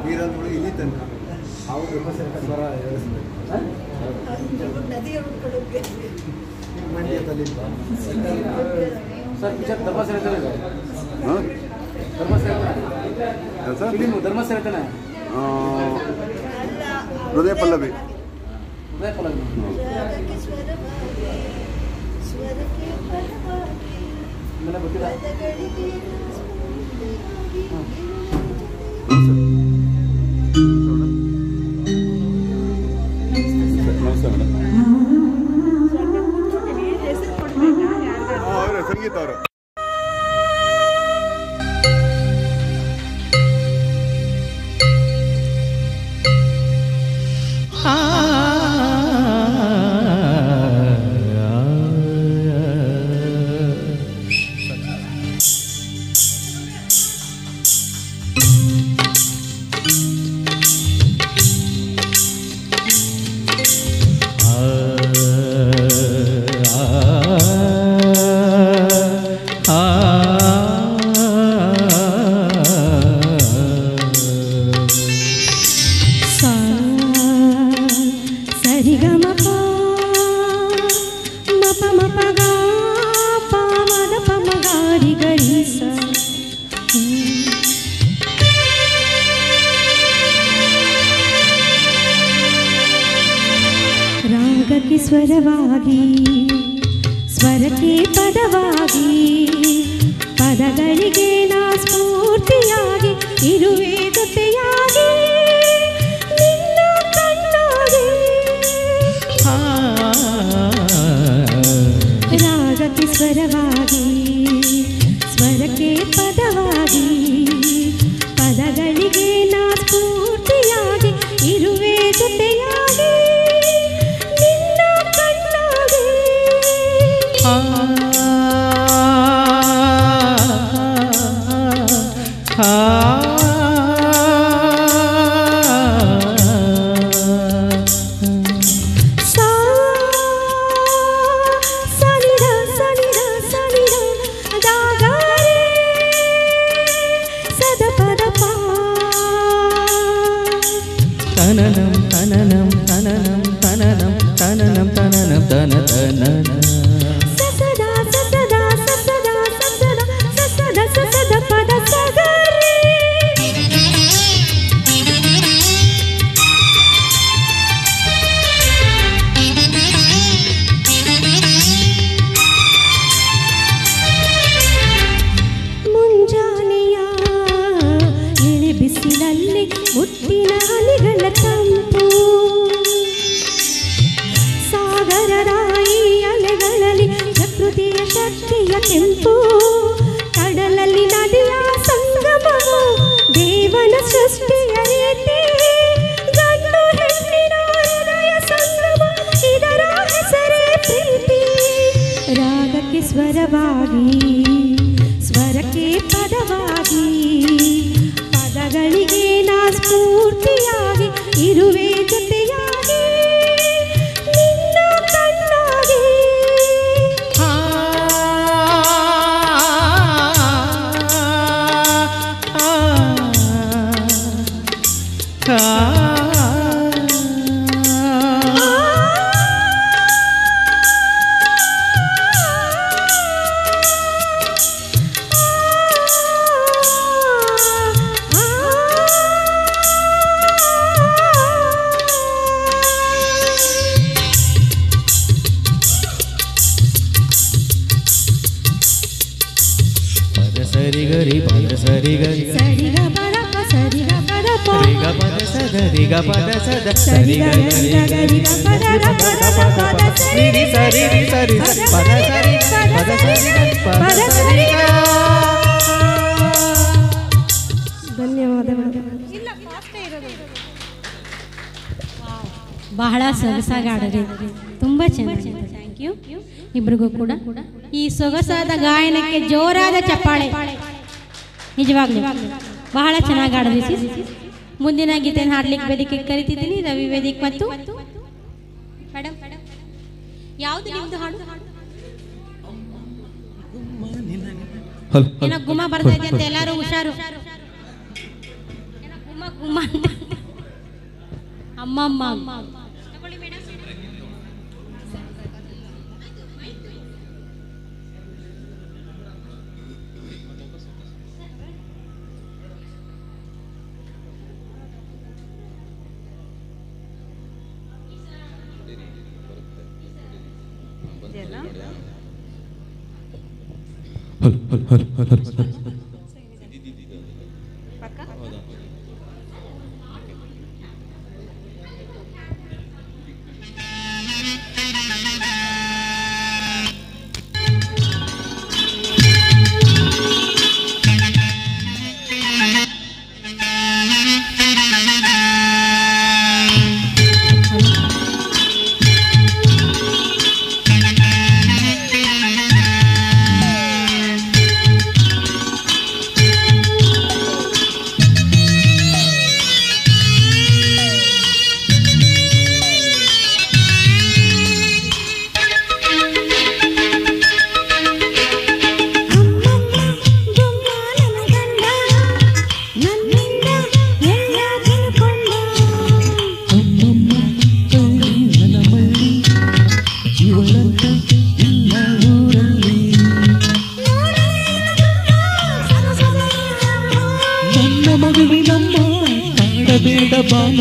ಬೀರಲ್ಗಳು ಇಲ್ಲಿ ತನಕ ಅವ್ರು ವಿಮರ್ಶಕ ಸ್ವರ ಹೇಳಿಸ್ಬೇಕು ಮಂಡ್ಯದಲ್ಲಿ ಸರ್ ಪಿಕ್ಚರ್ ಧರ್ಮಸ್ಥಳ ಇರ್ತದೆ ಹಾಂ ಧರ್ಮಸ್ಥಳ ಯಾವ್ದು ಸರ್ ಫಿಲಿಮ್ ಧರ್ಮಸ್ಥಳ ಇರ್ತಾನೆ ಆ, ಹೃದಯ ಪಲ್ಲವಿ ಉದಯ ಪಲ್ಲವಿ ಆಮೇಲೆ ಗೊತ್ತಿಲ್ಲ ಹಾಂ ಸರ್ ನಮಸ್ತೆ ಮೇಡಮ್ ಅವರೇ ಸಂಗೀತ ಅವರು ಸರಿಗಮಪ ಮಪ ಮಪ ಗ ಪ ಮದ ಪ ಮ ಗಾರಿ ಗರಿ ಸ ರಾಗಕ್ಕೆ ಸ್ವರವಾಗಿ ಸ್ವರಕ್ಕೆ ಪದವಾಗಿ ಪದಗಳಿಗೆ ನಾ ಸ್ಫೂರ್ತಿಯಾಗಿ ಇರುವೆ ಜೊತೆಯಾಗಿ ನಿನ್ನ ಕಣ್ಣಾಗಿ ರಾಗಕ್ಕೆ ಸ್ವರವಾಗಿ ಸ್ವರಕ್ಕೆ ಪದವಾಗಿ ಪದಗಳಿಗೆ ನಾ ಸ್ಫೂರ್ತಿಯಾಗಿ ಇರುವೆ ಜೊತೆಯಾಗಿ ನಿನ್ನ ಕಣ್ಣಾಗಿ ಸಾ ಸನಿದ ಸನಿದ ಸನಿದ ದಾಗಾರೆ ಸದ ಪದ ಪಾ ತನನಂ ತನನಂ ತನನಂ ತನನಂ ತನನಂ ತನನಂ ತನ ತನನ ಸಸದ ಸಸದ ಸಸದ ಸಸದ ಸಸದ ಸಸದ ಪದ ಸಗರೆ ಮುಂಜಾನೆಯ ಇಳಿ ಬಿಸಿಲಲ್ಲಿ ಮುತ್ತಿನ ಹನಿಗಳ ತಂಪು ಸಾಗರದ ಈ ಅಲೆಗಳಲ್ಲಿ ಪ್ರಕೃತಿಯ ಶಕ್ತಿಯ ಕೆಂಪು ಕಡಲಲ್ಲಿ ನದಿಯ ಸಂಗಮವು ದೇವನ ಸೃಷ್ಟಿಯ ರೀತಿ ಗಂಡು ಹೆಣ್ಣಿನ ಹೃದಯ ಸಂಗಮ ಇದರ ಹೆಸರೇ ಪ್ರೀತಿ ರಾಗಕ್ಕೆ ಸ್ವರವಾಗಿ ಸ್ವರಕ್ಕೆ ಪದವಾಗಿ ಪದಗಳಿಗೆ ನಾ ಸ್ಫೂರ್ತಿಯಾಗಿ ಇರುವೆ ಜೊತೆಯಾಗಿ ನಿನ್ನ ಕಣ್ಣಾಗಿ ಪದ ಸರಿ ಗರಿ ಪದ ಸರಿ ಗರಿ ಸರಿಗ ಪದಪ ಸರಿಗ ಪದಪ ರಿಗ ಪದ ಸದ ರಿಗ ಪದ ಸದ ಸರಿ ಗರಿ ಗರಿ ಗರಿ ನಿರಿ ಸರಿ ರಿ ಸರಿ ಸ- ಪದ ಸರಿ ಪದ ಸರಿ ಗರಿ ಪದ ಸರಿ ಗ. ಧನ್ಯವಾದಗಳು ಬಹಳ ಸೊಗಸಾಗಿ ಆಡಿದ್ರಿ ತುಂಬ ಚೆನ್ನಾಗಿ ಥ್ಯಾಂಕ್ ಯು ಇಬ್ರಿಗೂ ಕೂಡ ಈ ಸೊಗಸಾದ ಗಾಯನಕ್ಕೆ ಜೋರಾದ ಚಪ್ಪಾಳೆ ನಿಜವಾಗ್ಲೂ ಬಹಳ ಚೆನ್ನಾಗಿ ಆಡಿದ್ರಿ sis. ಮುಂದಿನ ಗೀತೆಯನ್ನು ಹಾಡ್ಲಿಕ್ಕೆ ವೇದಿಕೆ ಕರಿತಿದ್ದೀನಿ ರವಿ ವೇದಿಕ್ ಮತ್ತು ಮೇಡಮ್ ಯಾವುದು ನಿಮ್ದು ಹಾಡು ಹಲ್ ಏನೋ ಗುಮ ಬರ್ತಾ ಇದೆ ಅಂತ ಎಲ್ಲರೂ ಹುಷಾರು ಏನೋ ಗುಮ ಗುಮ್ಮ ಅಂತ ಅಮ್ಮಮ್ಮ ನನ್ನ ಮಳ್ಳಿ ಇವಳಂತೆ ಇಲ್ಲ ಊರಲ್ಲಿ ನನ್ನ ಮಗುವಿನಮ್ಮ ಕಾಡಬೇಡ ಬಾಮ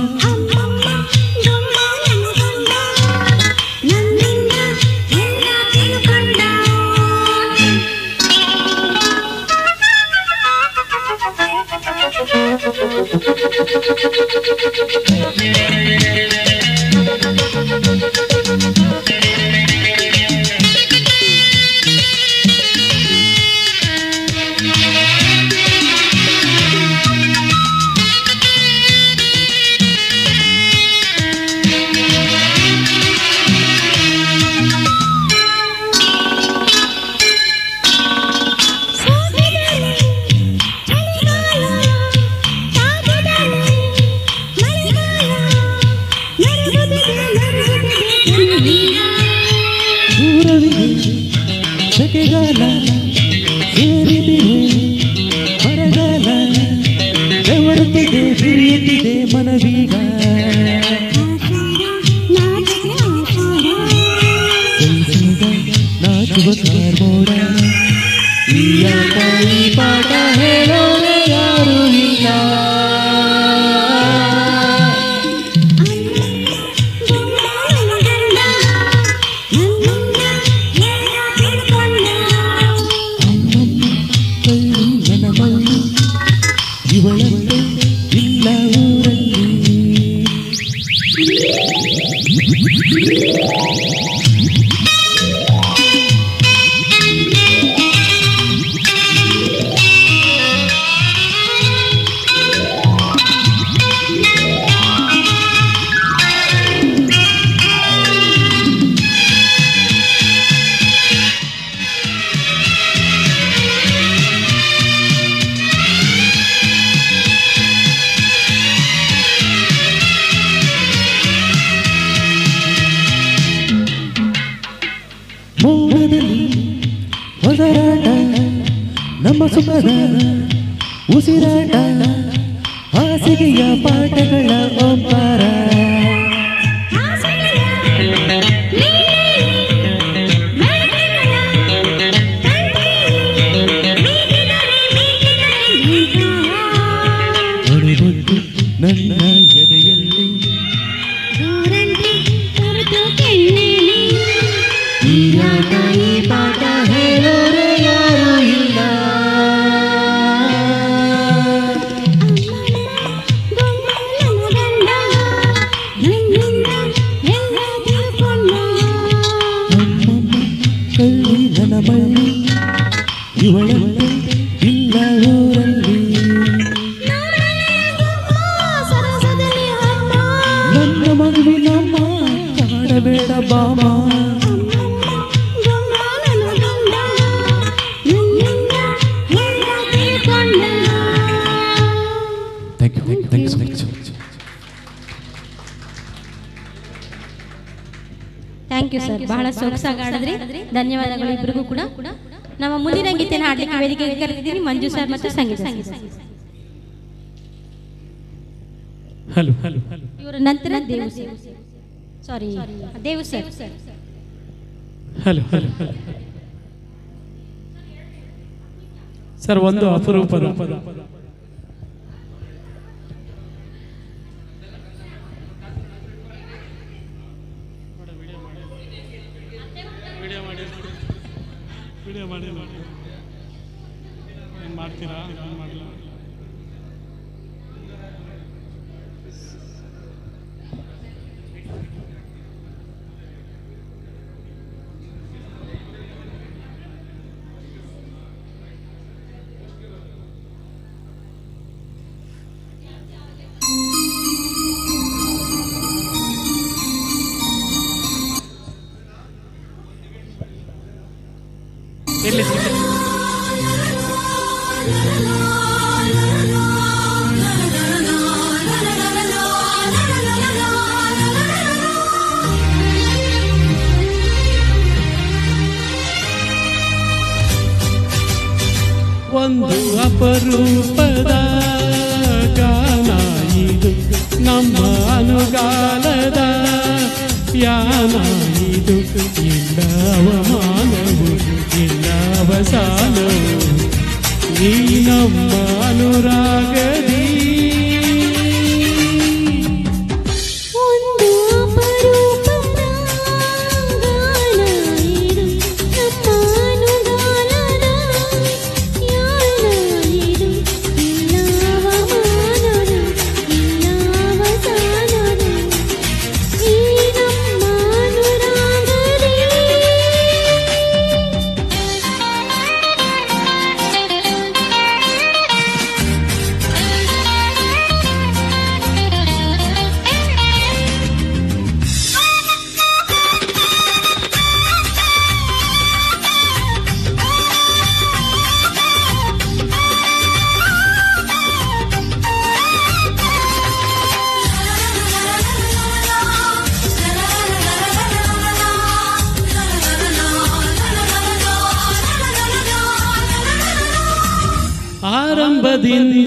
ದೂರವಿದೆ ಸೆಕೆಗಾಲ ಸೇರಿದಿದೆ ಬರಗಾಲ ಬೆವರುತ್ತಿದೆ ಬಿರಿಯುತ್ತಿದೆ ಮನವೀಗ ಕೈಸಿದ ನಾಚುವ ಕಾರ್ಮೋಡ ಈ ಆಟ ಈ ಪಾಠ ಹೇಳೋರೆ ಯಾರು ಇಲ್ಲ ಅಮ್ಮಮ್ಮ ಕಳ್ಳಿ ನನ್ನ ಮಳ್ಳಿ ಇವಳಂತೆ ಇಲ್ಲ ಊರಲ್ಲಿ ಮೌನದಲ್ಲಿ ಹೊಸರಾಟ ನಮ್ಮ ಸುಖದ ಉಸಿರಾಟ ಹಾಸಿಗೆಯ ಪಾಠಗಳ ಓಂಕಾರ ಅಣುಬೊಟ್ಟು ನನ್ನ ಎದೆಯಲ್ಲಿ ಈ ಆಟ ಈ ಪಾಠ ಹೇಳೋರೆ ಯಾರು ಇಲ್ಲ ಅಮ್ಮಮ್ಮ ಕಳ್ಳಿ ನನ್ನ ಮಳ್ಳಿ ಇವಳಂತೆ ಇಲ್ಲ ಊರಲ್ಲಿ ನನ್ನ ಮಗುವಿನಮ್ಮ ಕಾಡಬೇಡ ಬಾಮ thank you thank you thank you so much thank you sir ಬಹಳ ಸೊಗಸಾಗಿ ಆಡಿದ್ರಿ ಧನ್ಯವಾದಗಳು ಇಬ್ಬರಿಗೂ ಕೂಡ ನಮ್ಮ ಮುಂದಿನ ಗೀತೆನ ಹಾಡ್ಲಿಕ್ಕೆ ವೇದಿಕೆಗೆ ಕರೆದಿದ್ದೀನಿ ಮಂಜು ಸರ್ ಮತ್ತು ಸಂಗೀತ ಸರ್ ಹಲೋ ಹಲೋ ಇವರ ನಂತರ Devu sorry Devu sir hello hello sir ಒಂದು ಅಪರೂಪದ ವಿಡಿಯೋ ಮಾಡಿ ಮಾಡ್ತೀರಾ ಮಾಡಲ್ಲ ಎಲ್ಲಿ ಒಂದು ಅಪರೂಪದ ಗಾನ ಇದು ನಮ್ಮ ಅನುಗಾಲದ ಯಾನ ಇದು ಇಲ್ಲ ಅವಮಾನವು ಇಲ್ಲ ಅವಸಾನವು ಈ ನಮ್ಮ ಅನುರಾಗದಿ ಒಂದು ಅಪರೂಪದ ಗಾನ ಇದು ನಮ್ಮ ಅನುಗಾಲದ ಯಾನ ಇದು ಇಲ್ಲ ಅವಮಾನನು ಇಲ್ಲ ಅವಸಾನನು ಈ ನಮ್ಮ ಅನುರಾಗದಿ ಆರಂಭದಿಂದ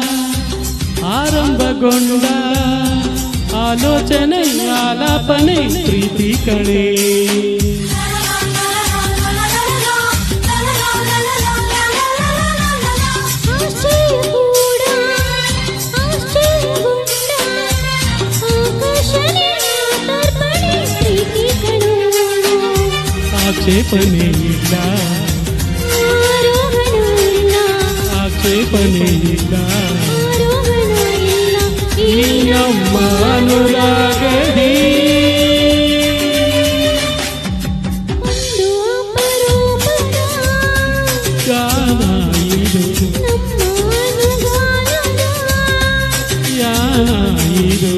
ಆರಂಭಗೊಂಡ ಆಲೋಚನೆ ಆಲಾಪನೆ ಪ್ರೀತಿ ಕಣೆ ಆಶ್ಚರ್ಯ ಕೂಡ ಆಶ್ಚರ್ಯಗೊಂಡ ಆಕರ್ಷಣೆ ತರ್ಪಣೆ ಪ್ರೀತಿ ಕಣೋ ಆಕ್ಷೇಪಣೆ ಇಲ್ಲ ಆರೋಹಣ ಇಲ್ಲ ಆಕ್ಷೇಪಣೆ ಇಲ್ಲ ಆರೋಹಣ ಇಲ್ಲ ಈ ನಮ್ಮ ಅನುರಾಗದಿ ಒಂದು ಅಪರೂಪದ ಗಾನ ಇದು ನಮ್ಮ ಅನುಗಾಲದ ಯಾನ ಇದು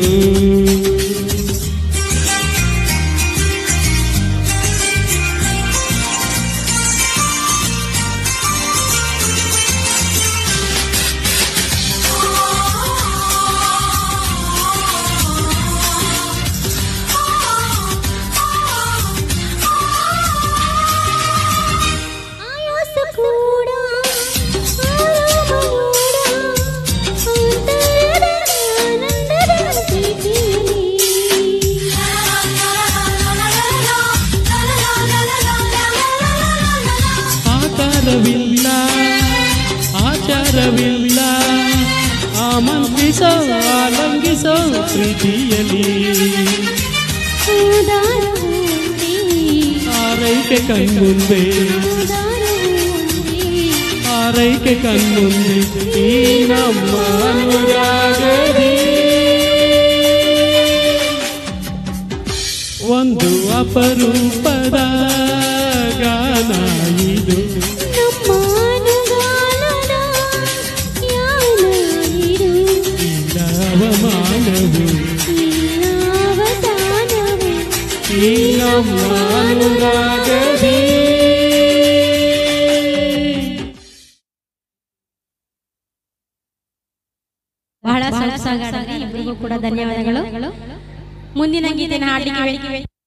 ಆಯಾಸ ಕೂಡ ಆರಾಮ ಕೂಡ ಅಂತರದ ಆನಂದದ ಪ್ರೀತಿಯಲ್ಲಿ ಆಕಾರವಿಲ್ಲ ಆಚಾರವಿಲ್ಲ ಆಮಂತ್ರಿಸೋ ಆಲಂಗಿಸೋ ಪ್ರೀತಿಯಲಿ ಉದಾರ ಒಂದೇ, ಆರೈಕೆ ಕಣ್ಮುಂದೆ ಉದಾರ ಒಂದೇ, ಆರೈಕೆ ಕಣ್ಮುಂದೆ ಈ ನಮ್ಮ ಅನುರಾಗದಿ ಒಂದು ಅಪರೂಪದ ಗಾನ ಇದು ನಮ್ಮ ಅನುಗಾಲದ ಯಾನ ಇರು ಇಲ್ಲ ಅವಮಾನವು ಇಲ್ಲ ಅವಸಾನವು ಈ ನಮ್ಮ ಅನುರಾಗದಿ ಬಹಳ ಸೊಗಸಾಗಿ ಇಬ್ಬರಿಗೂ ಕೂಡ ಧನ್ಯವಾದಗಳು ಮುಂದಿನ ಗೀತೆನ ಹಾಡಲಿಕ್ಕೆ